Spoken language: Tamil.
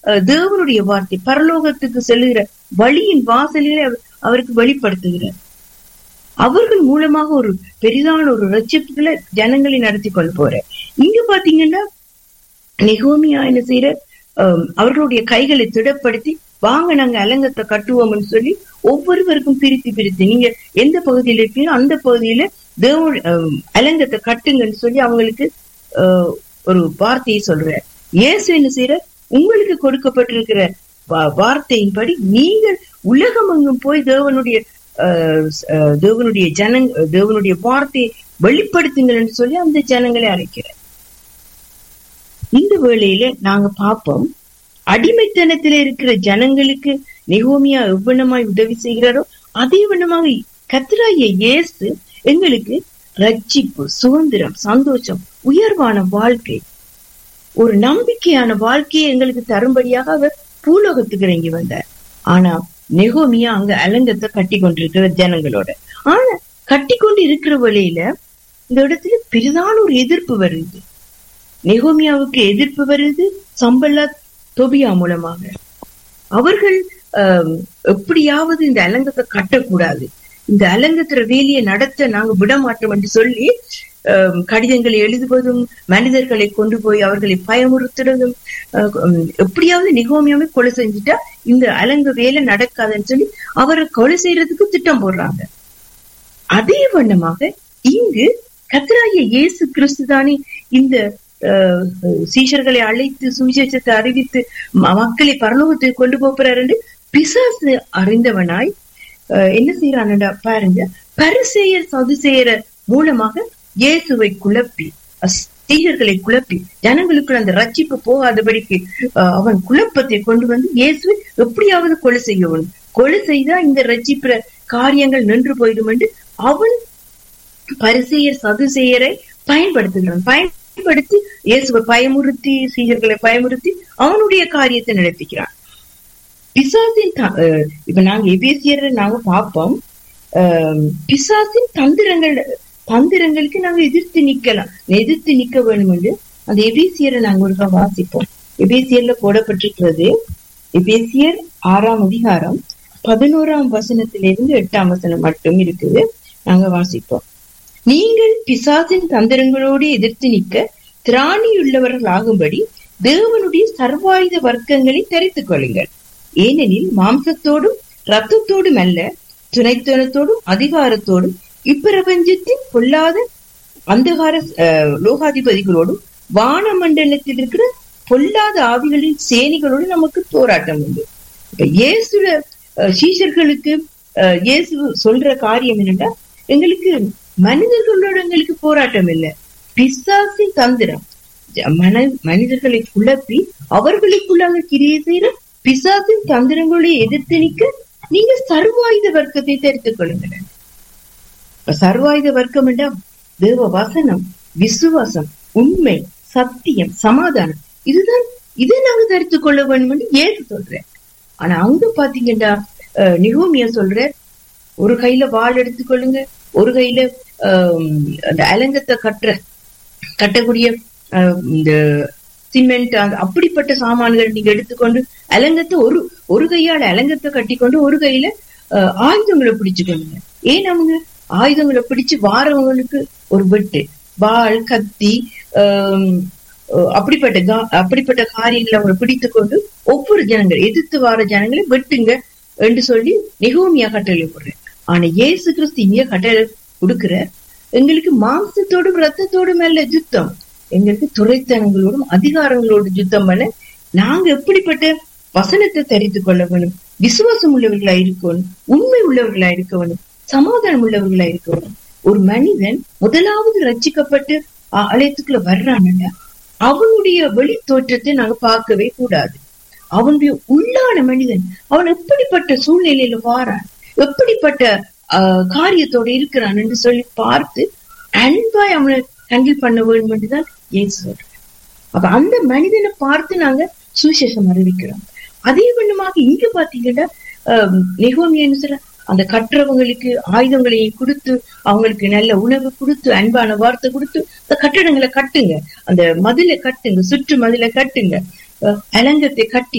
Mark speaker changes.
Speaker 1: அஹ், தேவனுடைய வார்த்தை பரலோகத்துக்கு செல்லுகிற வழியின் வாசலிலே அவர்- அவருக்கு வெளிப்படுத்துகிறார் அவர்கள் மூலமாக ஒரு பெரிதான ஒரு ரட்சிப்புகளை ஜனங்களை நடத்தி கொண்டு போறார் இங்க பாத்தீங்கன்னா நெகோமியா என்ன செய்யற ஆம், அவர்களுடைய கைகளை திடப்படுத்தி வாங்க நாங்க அலங்கத்தை கட்டுவோம்னு சொல்லி ஒவ்வொருவருக்கும் பிரித்து பிரித்து நீங்க எந்த பகுதியில இருக்கீங்களோ அந்த பகுதியில தேவ ஆம், அலங்கத்தை கட்டுங்கன்னு சொல்லி அவங்களுக்கு ஆ, ஒரு வார்த்தையை சொல்றார் இயேசு என்ன செய்யற உங்களுக்கு கொடுக்கப்பட்டிருக்கிற வா- வார்த்தையின்படி நீங்கள் உலகம் எங்கும் போய் தேவனுடைய ஆ, ஆ, தேவனுடைய ஜனங் தேவனுடைய வார்த்தையை வெளிப்படுத்துங்கள் என்று சொல்லி அந்த ஜனங்களை அழைக்கிறார் இந்த வேளையில நாங்க பார்ப்போம் அடிமைத்தனத்தில இருக்கிற ஜனங்களுக்கு நெகோமியா எவ்வளமாய் உதவி செய்கிறாரோ அதே வண்ணமாக கத்திராய இயேசு எங்களுக்கு ரட்சிப்பு சுதந்திரம் சந்தோஷம் உயர்வான வாழ்க்கை ஒரு நம்பிக்கையான வாழ்க்கையை எங்களுக்கு தரும்படியாக அவர் பூலோகத்துக்கு இறங்கி வந்தார் ஆனா நெகோமியா அங்க அலங்கத்தை கட்டி கொண்டிருக்கிற ஜனங்களோட ஆனா கட்டி கொண்டு இருக்கிற வழியில இந்த இடத்துல பெரிதான ஒரு எதிர்ப்பு வருது நெகோமியாவுக்கு எதிர்ப்பு வருது சம்பல்லா தொபியா மூலமாக அவர்கள் ஆம், எப்படியாவது இந்த அலங்கத்தை கட்டக்கூடாது இந்த அலங்கத்திற வேலையை நடத்த நாங்க விட மாட்டோம் என்று சொல்லி ஆம், கடிதங்களை எழுதுவதும் மனிதர்களை கொண்டு போய் அவர்களை பயமுறுத்துறதும் அஹ், உம், எப்படியாவது நிகோமியாவே கொலை செஞ்சுட்டா இந்த அலங்க வேலை நடக்காதுன்னு சொல்லி அவரை கொலை செய்யறதுக்கு திட்டம் போடுறாங்க அதே வண்ணமாக இங்கு கத்தராய இயேசு கிறிஸ்து தானே இந்த அஹ், சீஷர்களை அழைத்து சுவிசேஷத்தை அறிவித்து ம- மக்களை பரலோகத்துக்கு கொண்டு போகிறார் என்று பிசாசு அறிந்தவனாய் அஹ், என்ன செய்யறான்டா பாருங்க பரிசெயர் சதுசெயர மூலமாக இயேசுவை குழப்பி அஸ்- சீஷர்களை குழப்பி ஜனங்களுக்குள்ள அந்த ரட்சிப்பு போகாதபடிக்கு அஹ், அவன் குழப்பத்தை கொண்டு வந்து இயேசுவை எப்படியாவது கொலை செய்யணும் கொலை செய்தா இந்த ரட்சிப்புற காரியங்கள் நின்று போயிடும் என்று அவன் பரிசெயர் சதுசெயரை பயன்படுத்துகிறான் பயன்படுத்தி இயேசுவை பயமுறுத்தி சீஷர்களை பயமுறுத்தி அவனுடைய காரியத்தை நடத்திக்கிறான் பிசாசின் த- அஹ் இப்ப நாங்க எபேசியர் நாங்க பார்ப்போம் அஹ் பிசாசின் தந்திரங்கள் தந்திரங்களுக்கு நாங்க எதிர்த்து நிக்கலாம் எதிர்த்து நிக்க வேணும் என்று அந்த எபேசியரை நாங்க ஒருக்கா வாசிப்போம் எபேசியர்ல போடப்பட்டிருக்கிறது எபேசியர் ஆறாம் அதிகாரம் பதினோராம் வசனத்திலிருந்து எட்டாம் வசனம் மட்டும் இருக்குது நாங்க வாசிப்போம் நீங்கள் பிசாசின் தந்திரங்களோடு எதிர்த்து நிற்க திராணியுள்ளவர்கள் ஆகும்படி தேவனுடைய சர்வாயுத வர்க்கங்களை தெரித்துக் கொள்ளுங்கள் ஏனெனில் மாம்சத்தோடும் ரத்தத்தோடும் அல்ல துணைத்தனத்தோடும் அதிகாரத்தோடும் இப்பிரபஞ்சத்தின் பொல்லாத அந்தகார அஹ், லோகாதிபதிகளோடும் வானமண்டலத்தில் இருக்கிற பொல்லாத ஆவிகளின் சேனைகளோடு நமக்கு போராட்டம் உண்டு இப்ப இயேசுல அஹ், சீஷர்களுக்கு அஹ், இயேசு சொல்ற காரியம் என்னன்னா எங்களுக்கு மனிதர்களோட எங்களுக்கு போராட்டம் இல்லை பிசாசின் தந்திரம் ஜ- மன மனிதர்களை குழப்பி அவர்களுக்குள்ளாக கிரியை செய்யற பிசாசின் தந்திரங்களை எதிர்த்து நிற்க நீங்க சர்வாயுத வர்க்கத்தை தெரித்துக் கொள்ளுங்கள் இப்ப சர்வாயுத வர்க்கம் என்றா தேவ வசனம் விசுவாசம் உண்மை சத்தியம் சமாதானம் இதுதான் இதை நாங்க தரித்துக் கொள்ள வேண்டும் என்று ஏற்று சொல்றேன் ஆனா அங்க பாத்தீங்கன்னா அஹ், நிகோமியா சொல்ற ஒரு கையில வாள் எடுத்துக்கொள்ளுங்க ஒரு கையில ஆம், அந்த அலங்கத்தை கட்டுற கட்டக்கூடிய ஆஹ், இந்த சிமெண்ட் அந்த அப்படிப்பட்ட சாமான்கள் நீங்க எடுத்துக்கொண்டு அலங்கத்தை ஒரு ஒரு கையால அலங்கத்தை கட்டிக்கொண்டு ஒரு கையில ஆஹ், ஆயுதங்களை பிடிச்சுக்கொள்ளுங்க ஏன் அவங்க ஆயுதங்களை பிடிச்சு வாரவங்களுக்கு ஒரு வெட்டு வாள் கத்தி ஆம், அஹ், அப்படிப்பட்ட கா- அப்படிப்பட்ட காரியங்களை அவங்க பிடித்து கொண்டு ஒவ்வொரு ஜனங்கள் எதிர்த்து வார ஜனங்களை வெட்டுங்க என்று சொல்லி நிகோமியா கட்டளை போடுறேன் ஆனா இயேசு கிறிஸ்து இங்க கட்டளை கொடுக்கிற எங்களுக்கு மாம்சத்தோடும் ரத்தத்தோடும் அல்ல யுத்தம் எங்களுக்கு துறைத்தனங்களோடும் அதிகாரங்களோடும் யுத்தம் பண்ண நாங்க எப்படிப்பட்ட வசனத்தை தெரிந்து கொள்ள வேணும் விசுவாசம் உள்ளவர்களா இருக்கணும் உண்மை உள்ளவர்களா இருக்க வேணும் சமாதானம் உள்ளவர்களா இருக்க வேணும் ஒரு மனிதன் முதலாவது ரட்சிக்கப்பட்டு அ- ஆலயத்துக்குள்ள வர்றான்ல அவனுடைய வெளி தோற்றத்தை நாங்க பார்க்கவே கூடாது அவனுடைய உள்ளான மனிதன் அவன் எப்படிப்பட்ட சூழ்நிலையில வாரான் எப்படிப்பட்ட ஆஹ், காரியத்தோட இருக்கிறான் என்று சொல்லி பார்த்து அன்பாய் அவனை ஹேண்டில் பண்ண வேண்டும் என்றுதான் இயேசு சொல்றார் அப்ப அந்த மனிதனை பார்த்து நாங்க சுவிசேஷம் அறிவிக்கிறோம் அதே வண்ணமாக இங்க பாத்தீங்கன்னா நிகோமி என்ன சொல்ற அந்த கற்றவங்களுக்கு ஆயுதங்களையும் கொடுத்து அவங்களுக்கு நல்ல உணவு கொடுத்து அன்பான வார்த்தை கொடுத்து அந்த கட்டடங்களை கட்டுங்க அந்த மதிலை கட்டுங்க சுற்று மதிலை கட்டுங்க அஹ், அலங்கத்தை கட்டி